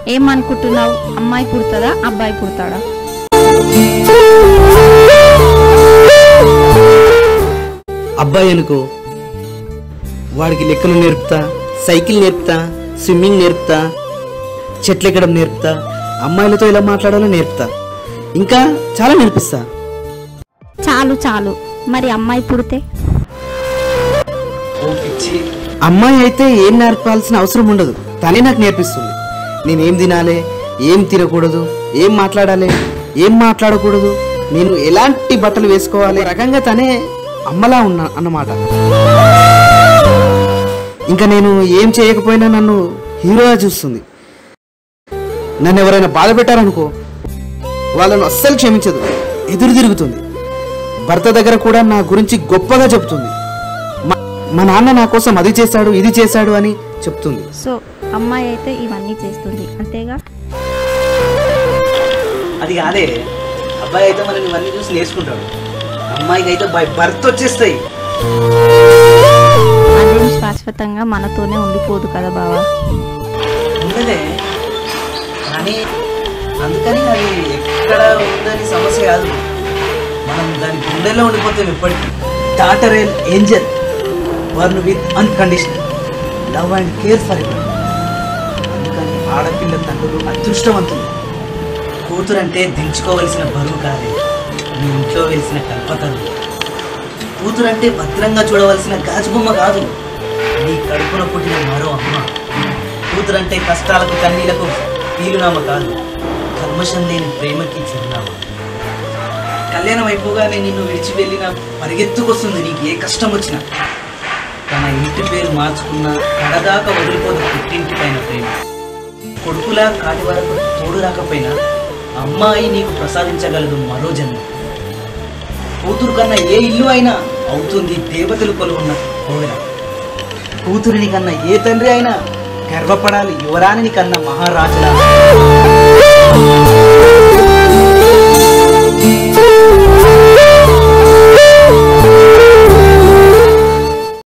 ఏమనుకుంటున్నావు అమ్మాయి పుడతాడా అబ్బాయి పుడతాడా అబ్బాయి అనుకో వాడికి లెక్కలు నేర్పుతా సైకిల్ నేర్పుతా స్విమ్మింగ్ నేర్పుతా చెట్లు ఎక్కడం నేర్పుతా అమ్మాయిలతో ఎలా మాట్లాడాలో నేర్పుతా ఇంకా చాలా నేర్పిస్తా చాలు చాలు మరి అమ్మాయి పుడితే అమ్మాయి అయితే ఏం నేర్పాల్సిన అవసరం ఉండదు తనే నాకు నేర్పిస్తుంది నేనేం తినాలి ఏం తినకూడదు ఏం మాట్లాడాలి ఏం మాట్లాడకూడదు నేను ఎలాంటి బట్టలు వేసుకోవాలి ఒక రకంగా తనే అమ్మలా ఉన్నా అన్నమాట ఇంకా నేను ఏం చేయకపోయినా నన్ను హీరోగా చూస్తుంది నన్ను ఎవరైనా బాధ పెట్టారనుకో వాళ్ళను అస్సలు క్షమించదు ఎదురు తిరుగుతుంది భర్త దగ్గర కూడా నా గురించి గొప్పగా చెప్తుంది మా- మా నాన్న నా కోసం అది చేశాడు ఇది చేశాడు అని చెప్తుంది సో అమ్మాయి అయితే ఇవన్నీ చేస్తుంది అంతేగా అది కాదే అబ్బాయి అయితే మనం ఇవన్నీ చూసి నేర్చుకుంటాడు అమ్మాయికి అయితే బై బర్త్ వచ్చేస్తాయి అదేం శాశ్వతంగా మనతోనే ఉండిపోదు కదా బావా ఉండదే కానీ అందుకని అది ఎక్కడ ఉందని సమస్య కాదు మనం దాని గుండెలో ఉండిపోతాం ఎప్పటికీ daughter and angel born with unconditional love and care forever అందుకని ఆడపిల్ల తండ్రులు అదృష్టవంతులు కూతురంటే దించుకోవలసిన బరువు కాదే మీ ఇంట్లో వెలిసిన కల్పతరు కూతురంటే భద్రంగా చూడవలసిన గాజుబొమ్మ కాదు నీ కడుపున పుట్టిన మరో అమ్మ కూతురంటే కష్టాలకు కన్నీలకు పీలునామ కాదు కల్మషం లేని ప్రేమకి చిరునామా కళ్యాణం అయిపోగానే నిన్ను విడిచి వెళ్ళిన పరిగెత్తుకొస్తుంది నీకు ఏ కష్టం వచ్చినా తన ఇంటి పేరు మార్చుకున్న కడదాకా వదిలిపోదు పుట్టింటి పైన ప్రేమ కొడుకులా కాటి వరకు తోడు రాకపోయినా అమ్మాయి నీకు ప్రసాదించగలదు మరో జన్మ కూతురు కన్నా ఏ ఇల్లు అయినా అవుతుంది దేవతలు కొలువున్న కోవెల కూతురిని కన్నా ఏ తండ్రి అయినా గర్వపడాలి యువరాణిని కన్నా మహారాజులా